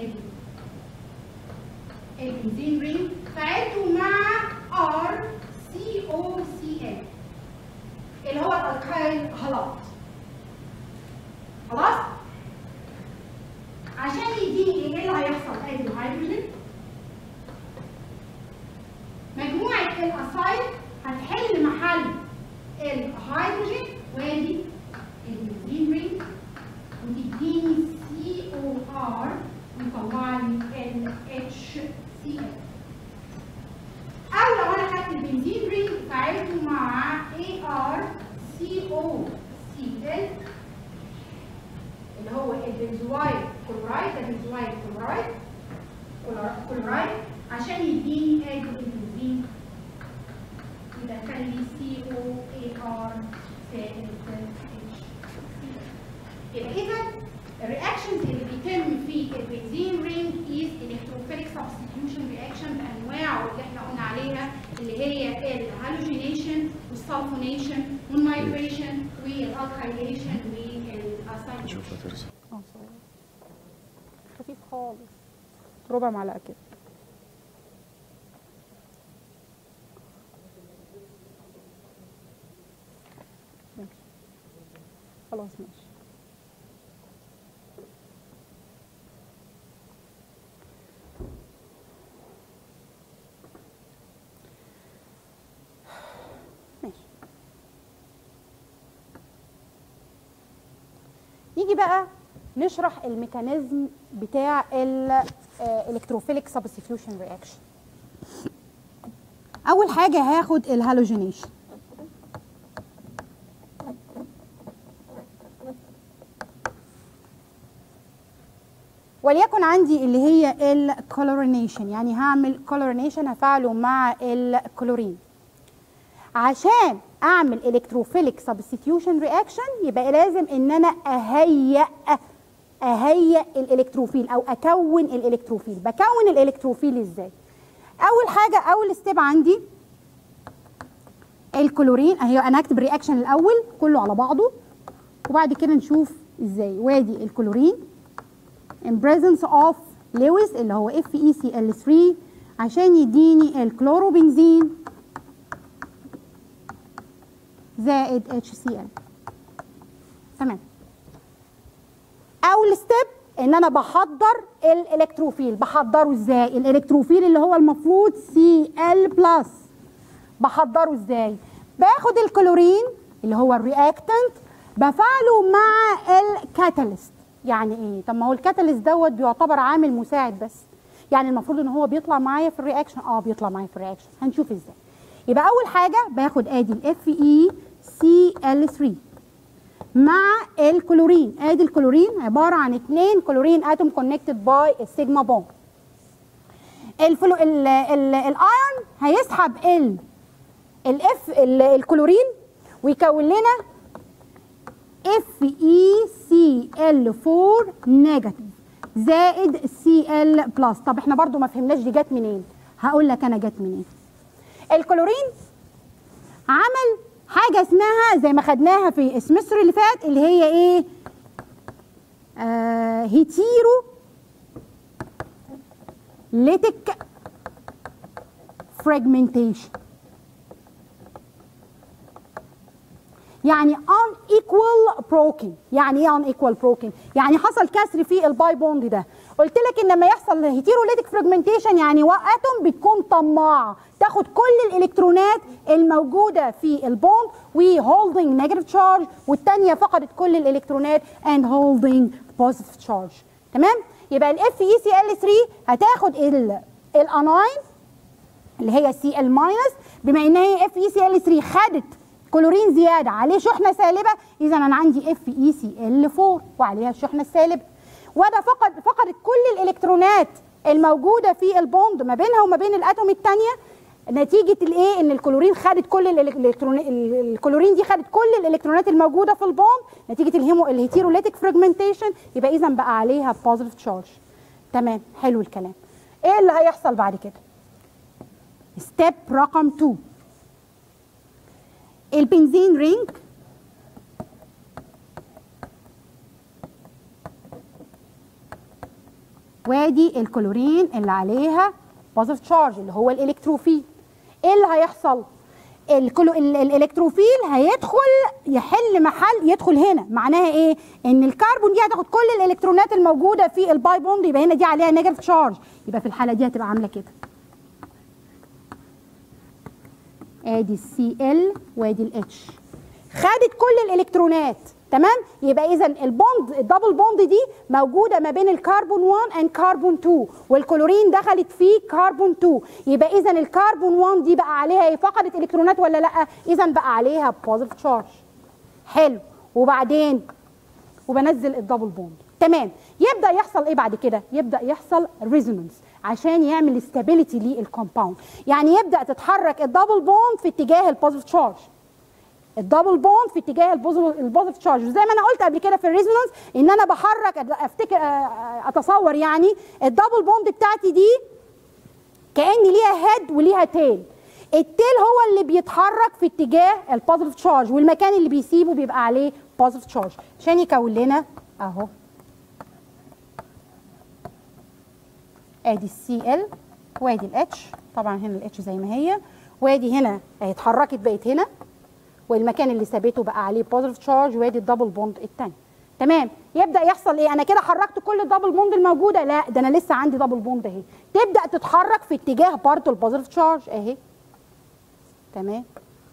ادي البنزين رينج فعلته مع ار سي او سي ال اللي هو الالكايل هالات خلاص عشان يديني ايه اللي هيحصل ادي الهيدروجين مجموعه الاسايل هتحل محل الهيدروجين وادي البنزين رينج وتديني سي او ار ويطلع لي ال اتش سي ال او لو انا خدت البنزين رينج فعلته مع اي ار سي او سي ال اللي هو البنزوايل كلورايد ده بنزوايل كلورايد كلورايد عشان يديني ادي البنزين يدخل لي سي او اي ار زائد اتش يبقى اذا الرياكشنز اللي بيتم في البنزين رينج از الكتروفيليك سبستيتيوشن رياكشن بانواعه اللي احنا قلنا عليها اللي هي الهالوجينيشن والسلفونيشن والمايجريشن والالكايليشن والاسايليشن شوف هترسم اه صغير خفيف خالص ربع معلقه كده ماشي خلاص ماشي ماشي نيجي بقى نشرح الميكانيزم بتاع الالكتروفيليك سبستيتيوشن رياكشن اول حاجه هاخد الهالوجينيشن وليكن عندي اللي هي الكولورينيشن يعني هعمل كولورينيشن هفعله مع الكلورين عشان اعمل الكتروفيليك سبستيتيوشن رياكشن يبقى لازم ان انا اهيئ اهيئ الالكتروفيل او اكون الالكتروفيل بكون الالكتروفيل ازاي اول حاجه اول ستيب عندي الكلورين اهي انا هكتب رياكشن الاول كله على بعضه وبعد كده نشوف ازاي وادي الكلورين in presence of لويس اللي هو FeCl3 عشان يديني الكلوروبنزين زائد HCl تمام اول ستيب ان انا بحضر الالكتروفيل بحضره ازاي الالكتروفيل اللي هو المفروض Cl بلس بحضره ازاي باخد الكلورين اللي هو الرياكتنت بفعله مع الكاتاليست يعني ايه طب ما هو الكاتاليست دوت بيعتبر عامل مساعد بس يعني المفروض ان هو بيطلع معايا في الرياكشن اه بيطلع معايا في الرياكشن هنشوف ازاي يبقى اول حاجه باخد ادي الاف اي سي ال 3 مع الكلورين ادي الكلورين عباره عن اثنين كلورين اتوم كونكتد باي السيجما بوند الفلو ال ال الايرون هيسحب ال الاف ال- الكلورين ويكون لنا اف اي سي ال 4 نيجاتيف زائد سي ال بلس طب احنا برضو ما فهمناش دي جت منين هقول لك انا جت منين الكلورين عمل حاجه اسمها زي ما خدناها في السمستر اللي فات اللي هي ايه آه هيتيرو ليتك فراجمنتيشن يعني unequal broken يعني ايه unequal broken يعني حصل كسر في الباي بوند ده قلت لك ان لما يحصل هيتيروليتك فراجمنتيشن يعني اتوم بتكون طماعه تاخد كل الالكترونات الموجوده في البوند وهولدنج نيجاتيف تشارج والثانيه فقدت كل الالكترونات اند هولدنج بوزيتيف تشارج تمام يبقى الاف اي سي ال 3 هتاخد ال الاناين اللي هي سي ال ماينس بما ان هي اف اي سي ال 3 خدت كلورين زياده عليه شحنه سالبه اذا انا عندي اف اي سي ال 4 وعليها الشحنه السالبه وده فقد فقدت كل الالكترونات الموجوده في البوند ما بينها وما بين الاتوم الثانيه نتيجه الايه ان الكلورين خدت كل الالكترون الكلورين دي خدت كل الالكترونات الموجوده في البوند نتيجه الهيمو الهيتيروليتيك فراجمنتيشن يبقى اذا بقى عليها بوزيتيف تشارج تمام حلو الكلام ايه اللي هيحصل بعد كده ستيب رقم 2 البنزين رينج وادي الكلورين اللي عليها بوزيتيف تشارج اللي هو الالكتروفيل ايه اللي هيحصل الكلو... ال- الالكتروفيل هيدخل يحل محل يدخل هنا معناها ايه ان الكربون دي هتاخد كل الالكترونات الموجوده في الباي بوند يبقى هنا دي عليها نيجاتيف تشارج يبقى في الحاله دي هتبقى عامله كده ادي السي ال وادي الاتش خدت كل الالكترونات تمام يبقى اذا البوند الدبل بوند دي موجوده ما بين الكربون 1 اند كربون 2 والكلورين دخلت فيه كربون 2 يبقى اذا الكربون 1 دي بقى عليها ايه فقدت الكترونات ولا لا اذا بقى عليها بوزيتيف تشارج حلو وبعدين وبنزل الدبل بوند تمام يبدا يحصل ايه بعد كده يبدا يحصل ريزونانس عشان يعمل استابيليتي للكومباوند يعني يبدا تتحرك الدبل بوند في اتجاه البوزيتيف تشارج الدبل بوند في اتجاه البوزيتيف تشارج زي ما انا قلت قبل كده في الريزونانس ان انا بحرك افتكر آه، اتصور يعني الدبل بوند بتاعتي دي كان ليها هيد وليها تيل التيل هو اللي بيتحرك في اتجاه البوزيتيف تشارج والمكان اللي بيسيبه بيبقى عليه بوزيتيف تشارج عشان يكون لنا اهو ادي السي ال وادي الاتش طبعا هنا الاتش زي ما هي وادي هنا اهي اتحركت بقت هنا والمكان اللي ثابته بقى عليه بوزيتيف تشارج وادي الدبل بوند الثاني تمام يبدا يحصل ايه انا كده حركت كل الدبل بوند الموجوده لا ده انا لسه عندي دبل بوند اهي تبدا تتحرك في اتجاه برضه البوزيتيف تشارج اهي تمام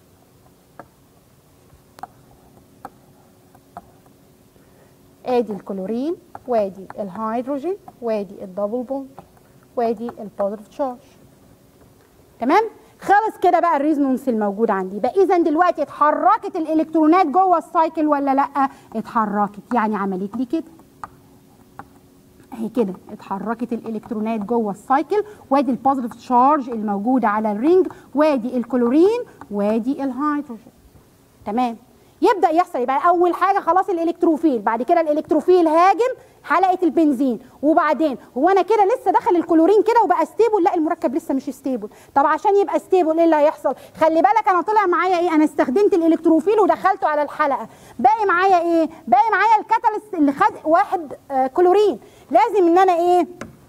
ادي الكلورين وادي الهيدروجين وادي الدبل بوند وادي البوزيتيف تشارج تمام خلص كده بقى الريزونانس الموجود عندي يبقى اذا دلوقتي اتحركت الالكترونات جوه السايكل ولا لا اتحركت يعني عملت لي كده اهي كده اتحركت الالكترونات جوه السايكل وادي البوزيتيف تشارج الموجوده على الرينج وادي الكلورين وادي الهيدروجين تمام يبدا يحصل يبقى اول حاجه خلاص الالكتروفيل بعد كده الالكتروفيل هاجم حلقه البنزين وبعدين هو انا كده لسه دخل الكلورين كده وبقى ستيبل لا المركب لسه مش ستيبل طب عشان يبقى ستيبل ايه اللي هيحصل خلي بالك انا طلع معايا ايه انا استخدمت الالكتروفيل ودخلته على الحلقه باقي معايا ايه باقي معايا الكاتاليست اللي خد واحد آه كلورين لازم ان انا ايه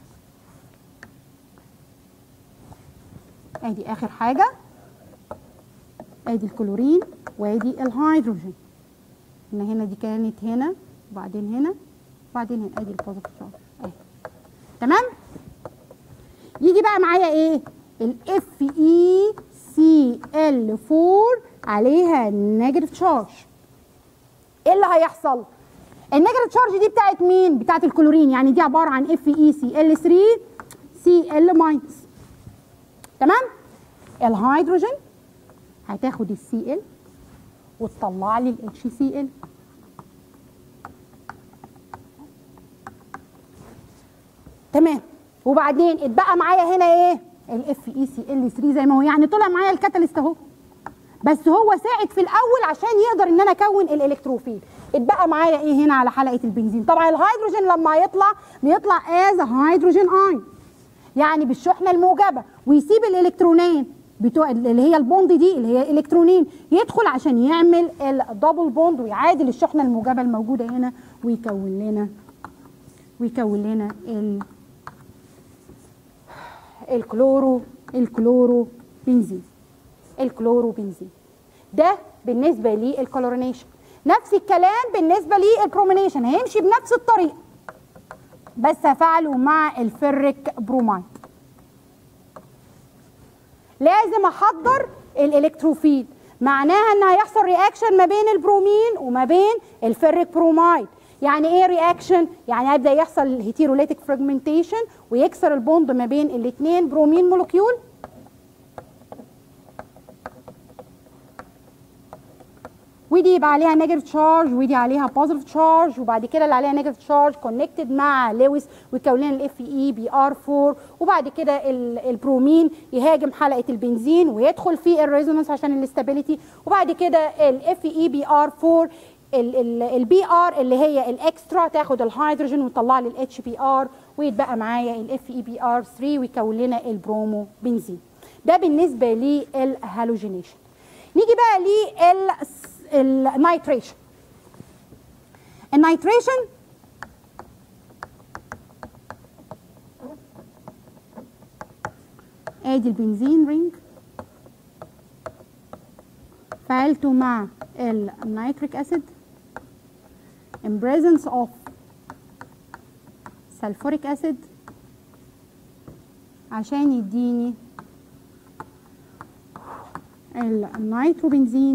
ادي اخر حاجه ادي الكلورين وادي الهيدروجين ان هنا دي كانت هنا وبعدين هنا وبعدين هنا ادي البوزيتيف تشارج اهي تمام يجي بقى معايا ايه الاف اي سي ال 4 عليها نيجاتيف تشارج ايه اللي هيحصل النيجاتيف تشارج دي بتاعت مين بتاعت الكلورين يعني دي عباره عن اف اي سي ال 3 سي ال ماينس تمام الهيدروجين هتاخد السي ال وتطلع لي الاتش سي ال تمام وبعدين اتبقى معايا هنا ايه الاف اي سي ال 3 زي ما هو يعني طلع معايا الكاتاليست اهو بس هو ساعد في الاول عشان يقدر ان انا اكون الالكتروفيل اتبقى معايا ايه هنا على حلقه البنزين طبعا الهيدروجين لما يطلع بيطلع از هيدروجين اين يعني بالشحنه الموجبه ويسيب الالكترونين بتوع اللي هي البوند دي اللي هي الكترونين يدخل عشان يعمل الدبل بوند ويعادل الشحنه الموجبه الموجوده هنا ويكون لنا ويكون لنا ال الكلورو الكلورو بنزين الكلورو بنزين ده بالنسبه للكلورينيشن نفس الكلام بالنسبه للبرومينيشن هيمشي بنفس الطريقه بس هفعله مع الفريك برومايد لازم احضر الالكتروفيل معناها ان هيحصل رياكشن ما بين البرومين وما بين الفريك برومايد يعني ايه رياكشن يعني هيبدا يحصل الهيتيروليتيك فراجمنتيشن ويكسر البوند ما بين الاثنين برومين مولكيول ودي يبقى عليها نيجاتيف تشارج ودي عليها بوزيتيف تشارج وبعد كده اللي عليها نيجاتيف تشارج كونكتد مع لويس ويكون لنا الاف اي بي ار 4 وبعد كده البرومين يهاجم حلقه البنزين ويدخل في الريزونانس عشان الاستابيليتي وبعد كده الاف اي بي ار 4 البي ار اللي هي الاكسترا تاخد الهيدروجين وتطلع لي الاتش بي ار ويتبقى معايا الاف اي بي ار 3 ويكون لنا البرومو بنزين ده بالنسبه للهالوجينيشن نيجي بقى للنيتريشن النيتريشن ادي البنزين رينج فعلته مع النيتريك اسيد in presence of sulfuric acid عشان يديني النيتروبنزين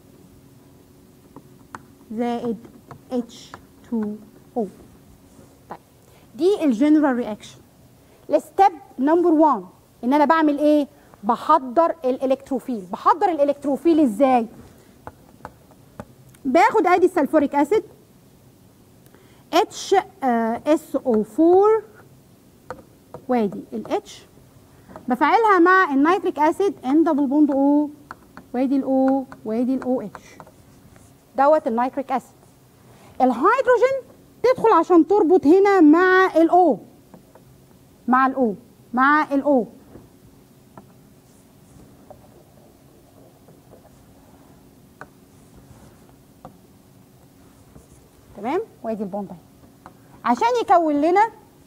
زائد H2O طيب دي الجنرال رياكشن الستيب نمبر 1 ان انا بعمل ايه بحضر الالكتروفيل بحضر الالكتروفيل ازاي باخد ادي السلفوريك اسيد اتش اس او 4 وادي الاتش بفعلها مع النيتريك اسيد ان دبل بوند او وادي الاو وادي الاو اتش دوت النيتريك اسيد الهيدروجين تدخل عشان تربط هنا مع الاو مع الاو مع الاو تمام وادي البوند اهي عشان يكون لنا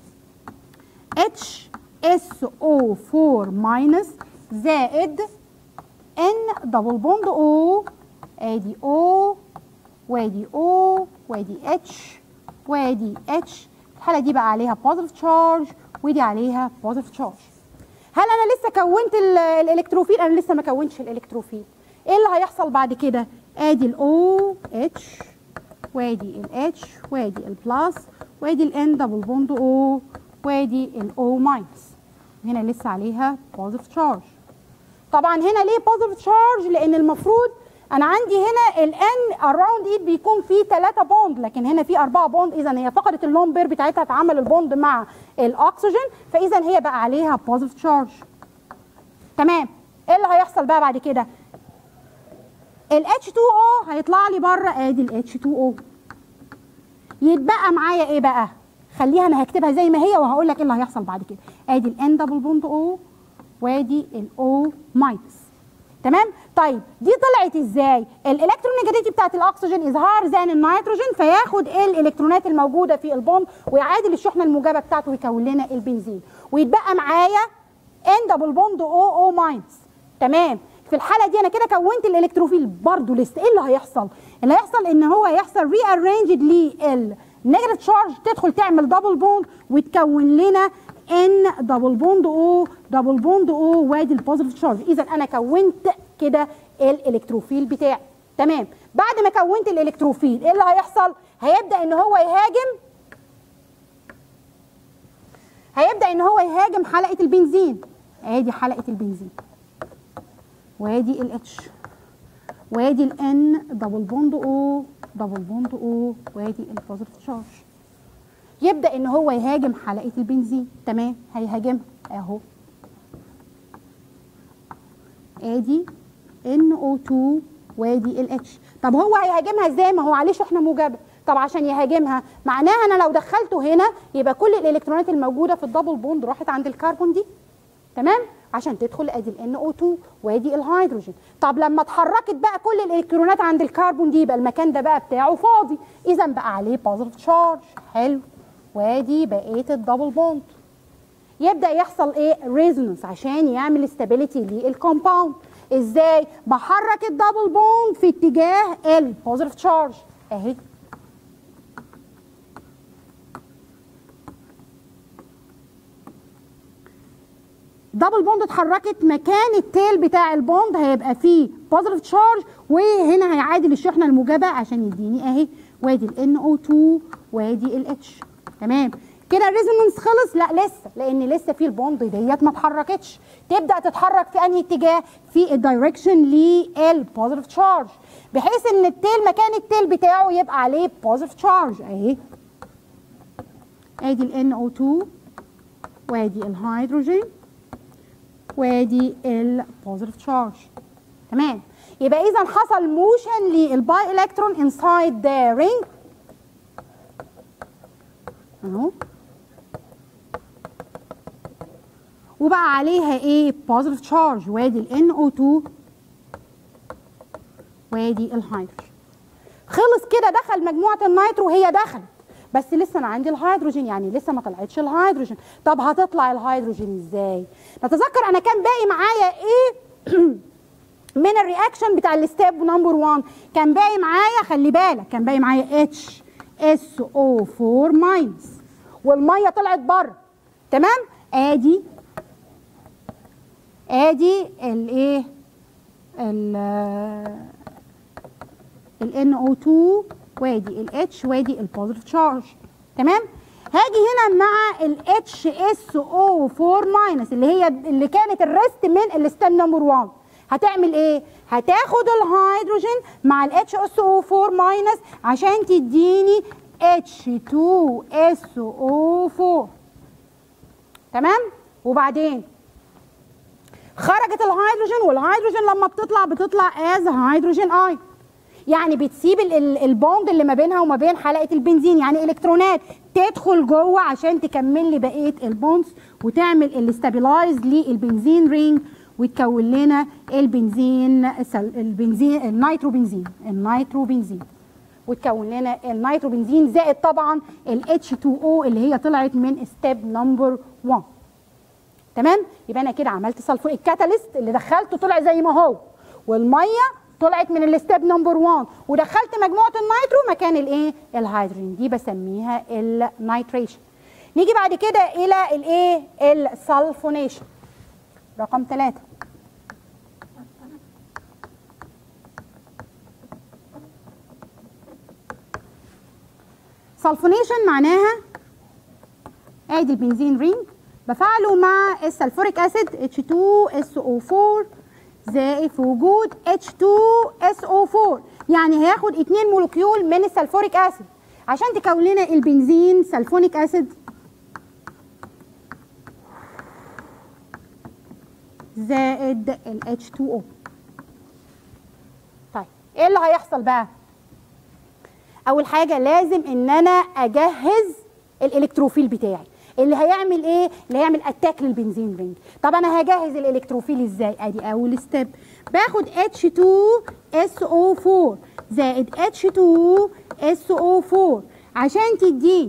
HSO4 ماينس زائد N دبل بوند O ادي O وادي O وادي H وادي H الحالة دي بقى عليها بوزيتيف تشارج ودي عليها بوزيتيف تشارج هل انا لسه كونت ال- الالكتروفيل انا لسه ما كونتش الالكتروفيل ايه اللي هيحصل بعد كده ادي الاو اتش وادي الاتش وادي البلس وادي الان دبل بوند او وادي الاو ماينس هنا لسه عليها بوزيتيف تشارج طبعا هنا ليه بوزيتيف تشارج لان المفروض انا عندي هنا الان اراوند ايد بيكون فيه 3 بوند لكن هنا فيه 4 بوند اذا هي فقدت اللون بير بتاعتها اتعمل البوند مع الاكسجين فاذا هي بقى عليها بوزيتيف تشارج تمام ايه اللي هيحصل بقى بعد كده ال H2O هيطلع لي بره ادي ال H2O يتبقى معايا ايه بقى خليها انا هكتبها زي ما هي وهقول لك ايه اللي هيحصل بعد كده ادي ال N دبل بوند O وادي ال O ماينس تمام طيب دي طلعت ازاي الالكترونيجاتيفيتي بتاعت الاكسجين اظهار زان النيتروجين فياخد الالكترونات الموجوده في البوند ويعادل الشحنه الموجبه بتاعته ويكون لنا البنزين ويتبقى معايا ان دبل بوند او او ماينس تمام في الحاله دي انا كده كونت الالكتروفيل برضو لسه ايه اللي هيحصل اللي هيحصل ان هو هيحصل ري ارينجد للنيجاتيف تشارج تدخل تعمل دبل بوند وتكون لنا ان دبل بوند او دبل بوند او وادي البوزيتيف تشارج اذا انا كونت كده الالكتروفيل بتاعي تمام بعد ما كونت الالكتروفيل ايه اللي هيحصل هيبدا ان هو يهاجم هيبدا ان هو يهاجم حلقه البنزين ادي حلقه البنزين وادي الاتش وادي الان دبل بوند او دبل بوند او وادي البوزيتيف تشارج يبدا ان هو يهاجم حلقه البنزين تمام هيهاجمها اهو ادي NO2 وادي الاتش طب هو هيهاجمها ازاي ما هو عليه شحنه موجبه طب عشان يهاجمها معناها انا لو دخلته هنا يبقى كل الالكترونات الموجوده في الدبل بوند راحت عند الكربون دي تمام عشان تدخل ادي ال NO2 وادي الهيدروجين طب لما اتحركت بقى كل الالكترونات عند الكربون دي يبقى المكان ده بقى بتاعه فاضي اذا بقى عليه بوزيتيف تشارج حلو وادي بقيه الدبل بوند يبدا يحصل ايه ريزونانس عشان يعمل استابيليتي للكومباوند ازاي بحرك الدبل بوند في اتجاه البوزيتيف تشارج اهي دبل بوند اتحركت مكان التيل بتاع البوند هيبقى فيه بوزيتيف تشارج وهنا هيعادل الشحنه الموجبه عشان يديني اهي وادي ال NO2 وادي ال H تمام كده الريزونانس خلص لا لسه لان لسه في البوند ديت ما اتحركتش تبدا تتحرك في انهي اتجاه في الدايركشن للبوزيتيف تشارج بحيث ان التيل مكان التيل بتاعه يبقى عليه بوزيتيف تشارج اهي ادي ال NO2 وادي الهيدروجين وادي البوزيتيف تشارج تمام يبقى اذا حصل موشن للباي الكترون انسايد ذا رينج اهو وبقى عليها ايه بوزيتيف تشارج وادي ال NO2 وادي الهيدروجين خلص كده دخل مجموعه النيترو هي دخلت بس لسه انا عندي الهيدروجين يعني لسه ما طلعتش الهيدروجين طب هتطلع الهيدروجين ازاي نتذكر انا كان باقي معايا ايه من الرياكشن بتاع الستيب نمبر 1 كان باقي معايا خلي بالك كان باقي معايا اتش اس او 4 ماينس والميه طلعت بره تمام ادي ادي الايه ال ال NO2 وادي ال H وادي البوزيتيف تشارج تمام هاجي هنا مع ال HSO4 ماينس اللي هي اللي كانت الريست من الستيب نمبر 1 هتعمل ايه هتاخد الهيدروجين مع ال HSO4 ماينس عشان تديني H2SO4 تمام وبعدين خرجت الهيدروجين والهيدروجين لما بتطلع بتطلع از هيدروجين اي يعني بتسيب ال- ال- البوند اللي ما بينها وما بين حلقه البنزين يعني الكترونات تدخل جوه عشان تكمل لي بقيه البوندز وتعمل الاستابلايز للبنزين رينج وتكون لنا البنزين سل- البنزين النيترو بنزين النيترو بنزين وتكون لنا النيترو بنزين زائد طبعا ال H2O اللي هي طلعت من ستيب نمبر 1 تمام يبقى انا كده عملت سلفور الكاتاليست اللي دخلته طلع زي ما هو والميه طلعت من الستيب نمبر 1 ودخلت مجموعه النيترو مكان الايه الهيدروجين دي بسميها النيتريشن نيجي بعد كده الى الايه السلفونيشن رقم ثلاثة سلفونيشن معناها ادي البنزين رينج بفعله مع السلفوريك اسيد H2SO4 زائد في وجود H2SO4 يعني هياخد اتنين مولكيول من السلفوريك اسيد عشان تكون لنا البنزين سلفونيك اسيد زائد ال H2O طيب ايه اللي هيحصل بقى اول حاجه لازم ان انا اجهز الالكتروفيل بتاعي اللي هيعمل ايه اللي هيعمل اتاك للبنزين رينج طب انا هجهز الالكتروفيل ازاي ادي اول ستيب باخد H2SO4 زائد H2SO4 عشان تديني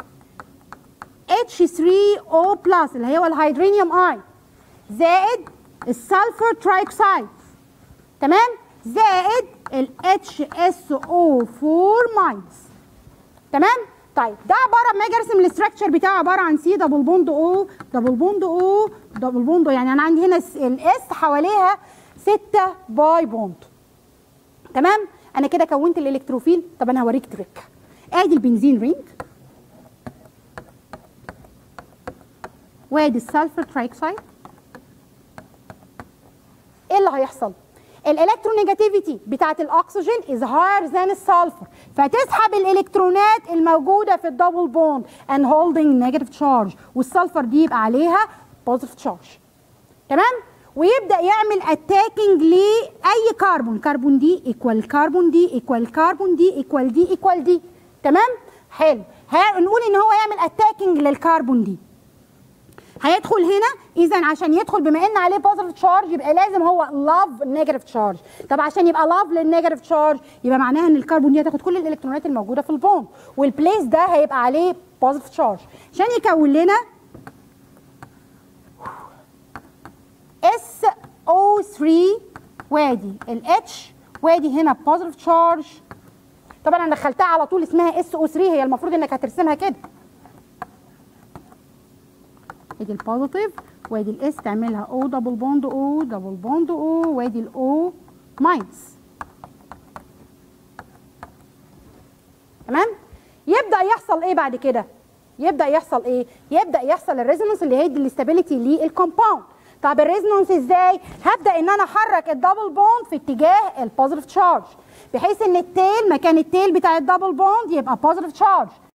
H3O بلس اللي هو الهيدرينيوم اي زائد السلفر ترايكسايد تمام زائد ال HSO4 ماينس تمام طيب ده عباره ما اجي ارسم الاستراكشر بتاعه عباره عن سي دبل بوند او دبل بوند او دبل بوند O. يعني انا عندي هنا الاس حواليها 6 باي بوند تمام انا كده كونت الالكتروفيل طب انا هوريك تريك ادي البنزين رينج وادي السلفر ترايكسايد ايه اللي هيحصل الالكترونيجاتيفيتي بتاعت الاكسجين از هاير ذان السلفر فتسحب الالكترونات الموجوده في الدبل بوند and holding negative charge والسلفر دي يبقى عليها positive charge تمام ويبدا يعمل اتاكينج لاي كربون كربون دي ايكوال كربون دي ايكوال كربون دي ايكوال دي ايكوال دي تمام حلو ها- نقول ان هو يعمل اتاكينج للكربون دي هيدخل هنا اذا عشان يدخل بما ان عليه بوزيتيف تشارج يبقى لازم هو لاف نيجاتيف تشارج طب عشان يبقى لاف للنيجاتيف تشارج يبقى معناها ان الكربون دي هتاخد كل الالكترونات الموجوده في البوند والبليس ده هيبقى عليه بوزيتيف تشارج عشان يكون لنا اس او 3 وادي الاتش وادي هنا بوزيتيف تشارج طبعا انا دخلتها على طول اسمها اس او 3 هي المفروض انك هترسمها كده ادي البوزيتيف وادي الاس تعملها او دبل بوند او دبل بوند او وادي الاو ماينس تمام يبدا يحصل ايه بعد كده يبدا يحصل ايه يبدا يحصل الريزونانس اللي هيدي الاستابيليتي للكومباوند طب الريزونانس ازاي هبدا ان انا احرك الدبل بوند في اتجاه البوزيتيف تشارج بحيث ان التيل مكان التيل بتاع الدبل بوند يبقى بوزيتيف تشارج